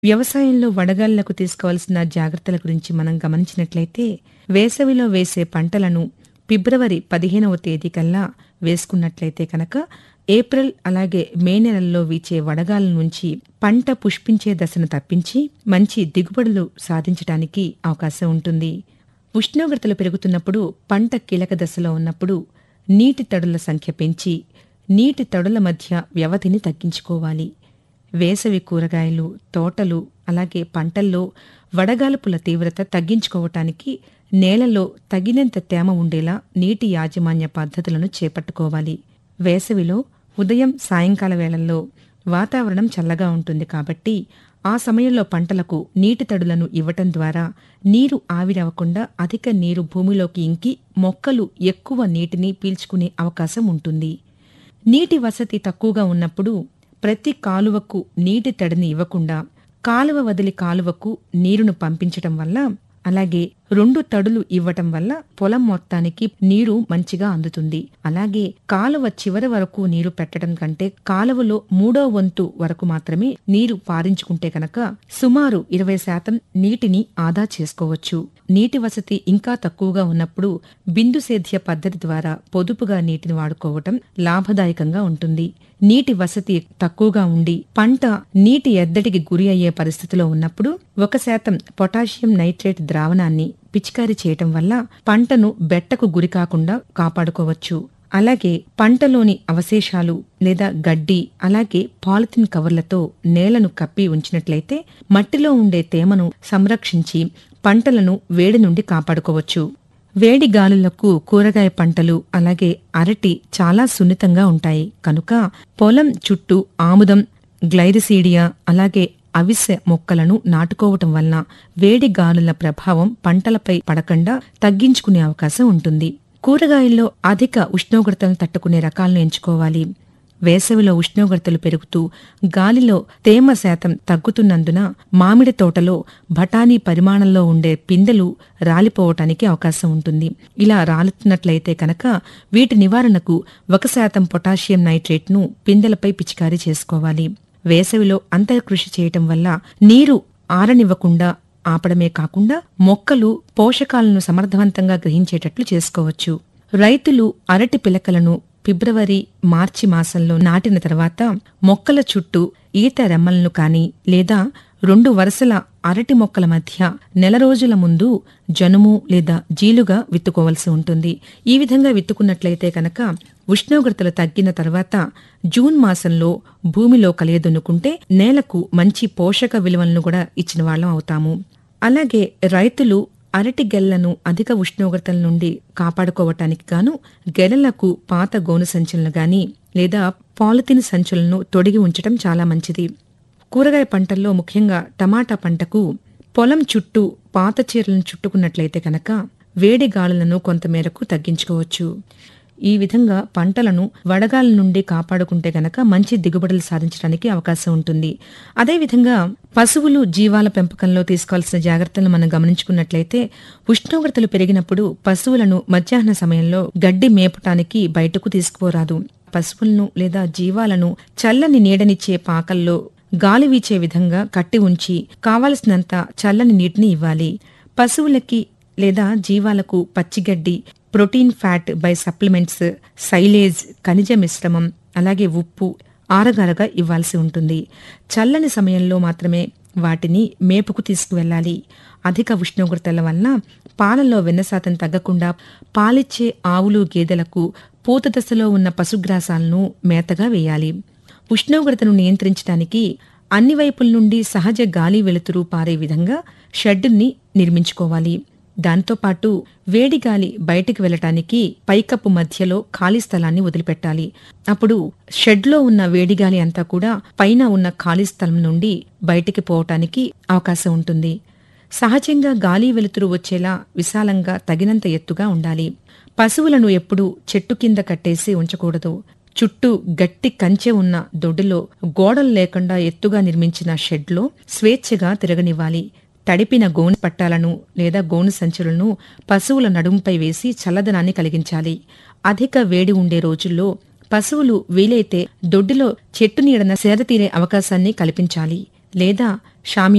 వ్యవసాయంలో వడగాళ్లకు తీసుకోవాల్సిన జాగ్రత్తల గురించి మనం గమనించినట్లయితే వేసవిలో వేసే పంటలను ఫిబ్రవరి పదిహేనవ తేదీ కల్లా వేసుకున్నట్లయితే కనుక ఏప్రిల్ అలాగే మే నెలల్లో వీచే వడగాల నుంచి పంట పుష్పించే దశను తప్పించి మంచి దిగుబడులు సాధించటానికి అవకాశం ఉంటుంది ఉష్ణోగ్రతలు పెరుగుతున్నప్పుడు పంట కీలక దశలో ఉన్నప్పుడు నీటి తడుల సంఖ్య పెంచి నీటి తడుల మధ్య వ్యవధిని తగ్గించుకోవాలి వేసవి కూరగాయలు తోటలు అలాగే పంటల్లో వడగాలుపుల తీవ్రత తగ్గించుకోవటానికి నేలలో తగినంత తేమ ఉండేలా నీటి యాజమాన్య పద్ధతులను చేపట్టుకోవాలి వేసవిలో ఉదయం సాయంకాల వేళల్లో వాతావరణం చల్లగా ఉంటుంది కాబట్టి ఆ సమయంలో పంటలకు నీటి తడులను ఇవ్వటం ద్వారా నీరు ఆవిరవకుండా అధిక నీరు భూమిలోకి ఇంకి మొక్కలు ఎక్కువ నీటిని పీల్చుకునే అవకాశం ఉంటుంది నీటి వసతి తక్కువగా ఉన్నప్పుడు ప్రతి కాలువకు నీటి తడిని ఇవ్వకుండా కాలువ వదిలి కాలువకు నీరును పంపించటం వల్ల అలాగే రెండు తడులు ఇవ్వటం వల్ల పొలం మొత్తానికి నీరు మంచిగా అందుతుంది అలాగే కాలువ చివరి వరకు నీరు పెట్టడం కంటే కాలువలో మూడో వంతు వరకు మాత్రమే నీరు పారించుకుంటే కనుక సుమారు ఇరవై శాతం నీటిని ఆదా చేసుకోవచ్చు నీటి వసతి ఇంకా తక్కువగా ఉన్నప్పుడు బిందు సేద్య పద్ధతి ద్వారా పొదుపుగా నీటిని వాడుకోవటం లాభదాయకంగా ఉంటుంది నీటి వసతి తక్కువగా ఉండి పంట నీటి ఎద్దడికి గురి అయ్యే పరిస్థితిలో ఉన్నప్పుడు ఒక శాతం పొటాషియం నైట్రేట్ ద్రావణాన్ని పిచికారీ చేయటం వల్ల పంటను బెట్టకు గురికాకుండా కాపాడుకోవచ్చు అలాగే పంటలోని అవశేషాలు లేదా గడ్డి అలాగే పాలిథిన్ కవర్లతో నేలను కప్పి ఉంచినట్లయితే మట్టిలో ఉండే తేమను సంరక్షించి పంటలను వేడి నుండి కాపాడుకోవచ్చు వేడి గాలులకు కూరగాయ పంటలు అలాగే అరటి చాలా సున్నితంగా ఉంటాయి కనుక పొలం చుట్టూ ఆముదం గ్లైరిసీడియా అలాగే అవిసె మొక్కలను నాటుకోవటం వలన వేడి గాలుల ప్రభావం పంటలపై పడకుండా తగ్గించుకునే అవకాశం ఉంటుంది కూరగాయల్లో అధిక ఉష్ణోగ్రతలను తట్టుకునే రకాలను ఎంచుకోవాలి వేసవిలో ఉష్ణోగ్రతలు పెరుగుతూ గాలిలో తేమ శాతం తగ్గుతున్నందున మామిడి తోటలో బఠానీ పరిమాణంలో ఉండే పిందెలు రాలిపోవటానికి అవకాశం ఉంటుంది ఇలా రాలుతున్నట్లయితే కనుక వీటి నివారణకు ఒక శాతం పొటాషియం నైట్రేట్ను పిందెలపై పిచికారీ చేసుకోవాలి వేసవిలో అంతర్కృషి చేయటం వల్ల నీరు ఆరనివ్వకుండా ఆపడమే కాకుండా మొక్కలు పోషకాలను సమర్థవంతంగా గ్రహించేటట్లు చేసుకోవచ్చు రైతులు అరటి పిలకలను ఫిబ్రవరి మార్చి మాసంలో నాటిన తర్వాత మొక్కల చుట్టూ ఈత రెమ్మలను కాని లేదా రెండు వరుసల అరటి మొక్కల మధ్య నెల రోజుల ముందు జనుము లేదా జీలుగా విత్తుకోవలసి ఉంటుంది ఈ విధంగా విత్తుకున్నట్లయితే కనుక ఉష్ణోగ్రతలు తగ్గిన తర్వాత జూన్ మాసంలో భూమిలో కలియదున్నుకుంటే నేలకు మంచి పోషక విలువలను కూడా ఇచ్చిన వాళ్ళం అవుతాము అలాగే రైతులు అరటి గెల్లను అధిక ఉష్ణోగ్రతల నుండి కాపాడుకోవటానికి గాను గెలలకు పాత గోను సంచులను గాని లేదా పాలిథిన్ సంచులను తొడిగి ఉంచటం చాలా మంచిది కూరగాయ పంటల్లో ముఖ్యంగా టమాటా పంటకు పొలం చుట్టూ పాత చీరలను చుట్టుకున్నట్లయితే కనుక వేడి గాలులను కొంతమేరకు తగ్గించుకోవచ్చు ఈ విధంగా పంటలను వడగాల నుండి కాపాడుకుంటే గనక మంచి దిగుబడులు సాధించడానికి అవకాశం ఉంటుంది అదేవిధంగా పశువులు జీవాల పెంపకంలో తీసుకోవాల్సిన జాగ్రత్తలను మనం గమనించుకున్నట్లయితే ఉష్ణోగ్రతలు పెరిగినప్పుడు పశువులను మధ్యాహ్న సమయంలో గడ్డి మేపటానికి బయటకు తీసుకుపోరాదు పశువులను లేదా జీవాలను చల్లని నీడనిచ్చే పాకల్లో గాలి వీచే విధంగా కట్టి ఉంచి కావలసినంత చల్లని నీటిని ఇవ్వాలి పశువులకి లేదా జీవాలకు పచ్చిగడ్డి protein fat by supplements silage ఖనిజ మిశ్రమం అలాగే ఉప్పు ఆరగారగా ఇవ్వాల్సి ఉంటుంది చల్లని సమయంలో మాత్రమే వాటిని మేపుకు తీసుకువెళ్ళాలి అధిక ఉష్ణోగ్రతల వలన పాలలో వెన్న శాతం తగ్గకుండా పాలిచ్చే ఆవులు గేదెలకు పూత దశలో ఉన్న పశుగ్రాసాలను మేతగా వేయాలి ఉష్ణోగ్రతను నియంత్రించడానికి అన్ని వైపుల నుండి సహజ గాలి వెలుతురు పారే విధంగా షెడ్డుని నిర్మించుకోవాలి దాంతోపాటు వేడి గాలి బయటికి వెళ్లటానికి పైకప్పు మధ్యలో ఖాళీ స్థలాన్ని వదిలిపెట్టాలి అప్పుడు షెడ్లో ఉన్న వేడిగాలి అంతా కూడా పైన ఉన్న ఖాళీ స్థలం నుండి బయటికి పోవటానికి అవకాశం ఉంటుంది సహజంగా గాలి వెలుతురు వచ్చేలా విశాలంగా తగినంత ఎత్తుగా ఉండాలి పశువులను ఎప్పుడూ చెట్టు కింద కట్టేసి ఉంచకూడదు చుట్టూ గట్టి కంచె ఉన్న దొడ్డిలో గోడలు లేకుండా ఎత్తుగా నిర్మించిన షెడ్లో స్వేచ్ఛగా తిరగనివ్వాలి తడిపిన గోను పట్టాలను లేదా గోను సంచులను పశువుల నడుంపై వేసి చల్లదనాన్ని కలిగించాలి అధిక వేడి ఉండే రోజుల్లో పశువులు వీలైతే దొడ్డిలో చెట్టు నీడన సేదతీరే అవకాశాన్ని కల్పించాలి లేదా షామియానా